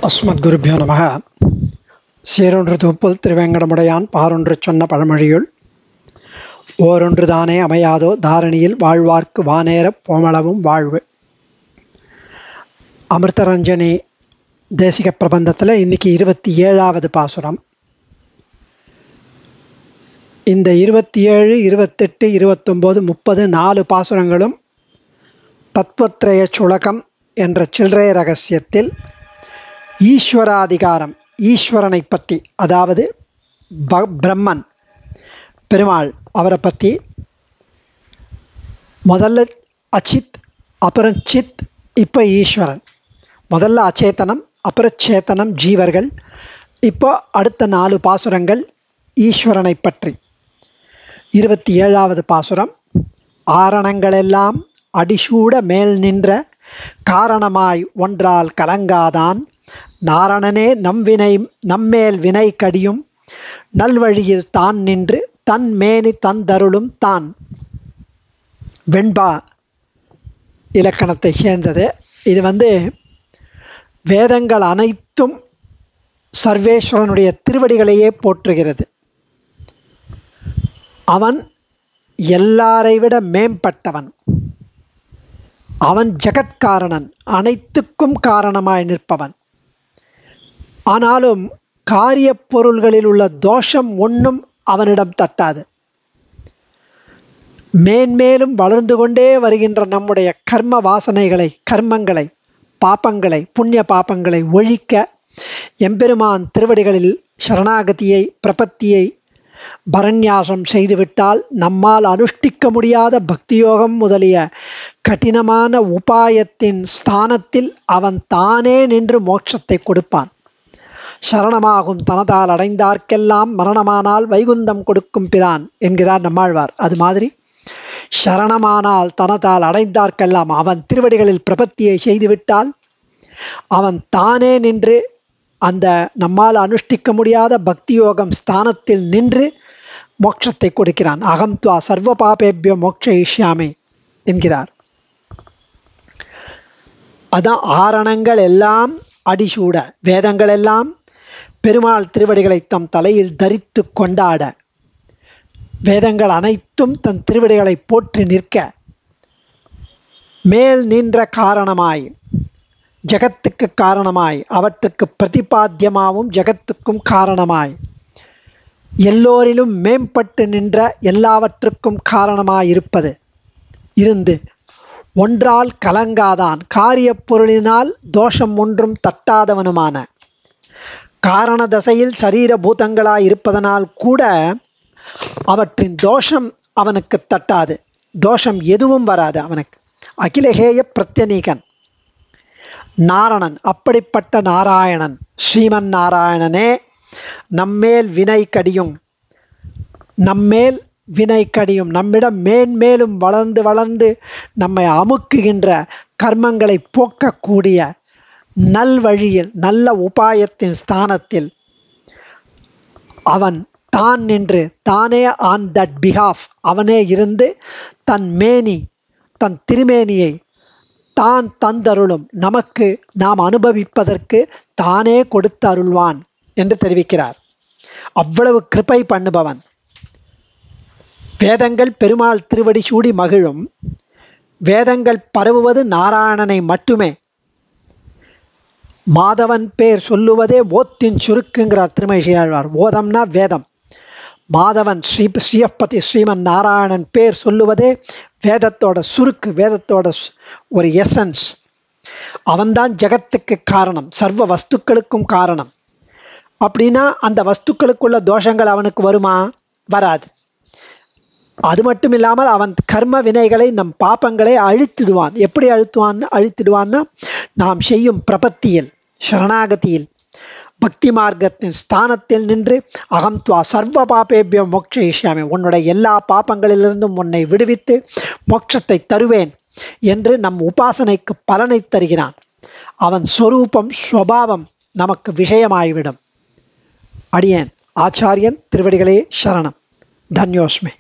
அஸ்மத்குருபியோ நம சீரொன்று தூப்புல் திருவேங்கடமுடையான் பாரொன்று சொன்ன பழமொழியுள் ஓரொன்று தானே அமையாதோ தாரணியில் வாழ்வார்க்கு வானேரப் போமளவும் வாழ்வு அமிர்தரஞ்சனி தேசிக பிரபந்தத்தில் இன்னைக்கு இருபத்தி ஏழாவது பாசுரம் இந்த இருபத்தி ஏழு இருபத்தெட்டு இருபத்தொம்போது முப்பது நாலு பாசுரங்களும் தத்வத்ரய சுழகம் என்ற சில்லறை ரகசியத்தில் ஈஸ்வராதிகாரம் ஈஸ்வரனை பற்றி அதாவது ப பிரம்மன் பெருமாள் அவரை பற்றி முதல்ல அச்சித் அப்புறம் சித் இப்போ ஈஸ்வரன் முதல்ல அச்சேதனம் அப்புறம் சேத்தனம் ஜீவர்கள் இப்போ அடுத்த நாலு பாசுரங்கள் ஈஸ்வரனை பற்றி இருபத்தி ஏழாவது பாசுரம் ஆரணங்களெல்லாம் அடிசூட மேல் நின்ற காரணமாய் ஒன்றால் கலங்காதான் நாரணனே நம்வினை நம்மேல் வினை கடியும் நல்வழியில் தான் நின்று தன் மேனி தந்தருளும் தான் வெண்பா இலக்கணத்தை சேர்ந்தது இது வந்து வேதங்கள் அனைத்தும் சர்வேஸ்வரனுடைய திருவடிகளையே போற்றுகிறது அவன் எல்லாரை விட மேம்பட்டவன் அவன் ஜெகத்காரணன் அனைத்துக்கும் காரணமாய் நிற்பவன் ஆனாலும் காரிய பொருள்களில் உள்ள தோஷம் ஒன்றும் அவனிடம் தட்டாது மேன்மேலும் வளர்ந்து கொண்டே வருகின்ற நம்முடைய கர்ம வாசனைகளை கர்மங்களை பாப்பங்களை புண்ணிய பாப்பங்களை ஒழிக்க எம்பெருமான் திருவடிகளில் சரணாகதியை பிரபத்தியை பரநியாசம் செய்துவிட்டால் நம்மால் அனுஷ்டிக்க முடியாத பக்தியோகம் முதலிய கடினமான உபாயத்தின் ஸ்தானத்தில் அவன் தானே நின்று மோட்சத்தை கொடுப்பான் சரணமாகும் தனதால் அடைந்தார்க்கெல்லாம் மரணமானால் வைகுந்தம் கொடுக்கும் பிரான் என்கிறார் நம்மாழ்வார் அது மாதிரி சரணமானால் தனதால் அடைந்தார்க்கெல்லாம் அவன் திருவடிகளில் பிரபத்தியை செய்துவிட்டால் அவன் தானே நின்று அந்த நம்மால் அனுஷ்டிக்க முடியாத பக்தியோகம் ஸ்தானத்தில் நின்று மோட்சத்தை கொடுக்கிறான் அகம் துவா சர்வ பாபேபியோ மோட்ச இஷ்யாமே என்கிறார் அதான் ஆரணங்கள் எல்லாம் அடிசூட வேதங்கள் எல்லாம் பெருமாள் திருவடிகளை தம் தலையில் தரித்து கொண்டாட வேதங்கள் அனைத்தும் தன் திருவடிகளை போற்றி நிற்க மேல் நின்ற காரணமாய் ஜகத்துக்கு காரணமாய் அவற்றுக்கு பிரதிபாத்தியமாகவும் ஜகத்துக்கும் காரணமாய் எல்லோரிலும் மேம்பட்டு நின்ற எல்லாவற்றுக்கும் காரணமாயிருப்பது இருந்து ஒன்றால் கலங்காதான் காரிய பொருளினால் தோஷம் ஒன்றும் தட்டாதவனுமான காரண தசையில் சரீர பூதங்களாய் இருப்பதனால் கூட அவற்றின் தோஷம் அவனுக்கு தட்டாது தோஷம் எதுவும் வராது அவனுக்கு அகிலகேய பிரத்யநீகன் நாரணன் அப்படிப்பட்ட நாராயணன் ஸ்ரீமன் நாராயணனே நம்மேல் வினை கடியும் நம்மேல் வினை கடியும் நம்மிடம் மேன்மேலும் வளர்ந்து வளர்ந்து நம்மை அமுக்குகின்ற கர்மங்களை போக்கக்கூடிய நல்வழியில் நல்ல உபாயத்தின் ஸ்தானத்தில் அவன் தான் நின்று தானே ஆன் தட் பிஹாஃப் அவனே இருந்து தன் மேனி தன் திருமேனியை தான் தந்தருளும் நமக்கு நாம் அனுபவிப்பதற்கு தானே கொடுத்து அருள்வான் என்று தெரிவிக்கிறார் அவ்வளவு கிருப்பை பண்ணுபவன் வேதங்கள் பெருமாள் திருவடி சூடி மகிழும் வேதங்கள் பரவுவது நாராயணனை மட்டுமே மாதவன் பேர் சொல்லுவதே ஓத்தின் சுருக்குங்கிறார் திருமழியாழ்வார் ஓதம்னா வேதம் மாதவன் ஸ்ரீ ஸ்ரீயப்பதி ஸ்ரீமன் நாராயணன் பேர் சொல்லுவதே வேதத்தோட சுருக்கு வேதத்தோட ஒரு எசன்ஸ் அவன்தான் ஜகத்துக்கு காரணம் சர்வ வஸ்துக்களுக்கும் காரணம் அப்படின்னா அந்த வஸ்துக்களுக்குள்ள தோஷங்கள் அவனுக்கு வருமா வராது அது மட்டும் இல்லாமல் அவன் கர்ம வினைகளை நம் பாப்பங்களை அழித்திடுவான் எப்படி அழுத்துவான் அழித்திடுவான்னா நாம் செய்யும் பிரபத்தியில் சரணாகதியில் பக்தி மார்க்கத்தின் ஸ்தானத்தில் நின்று அகம் துவா சர்வ பாபேபிய மோட்ச இஷ்யாமி உன்னுடைய எல்லா பாப்பங்களிலிருந்தும் உன்னை விடுவித்து மோட்சத்தை தருவேன் என்று நம் உபாசனைக்கு பலனை தருகிறான் அவன் ஸ்வரூபம் ஸ்வபாவம் நமக்கு விஷயமாகிவிடும் அடியேன் ஆச்சாரியன் திருவடிகளே சரணம் தன்யோஸ்மே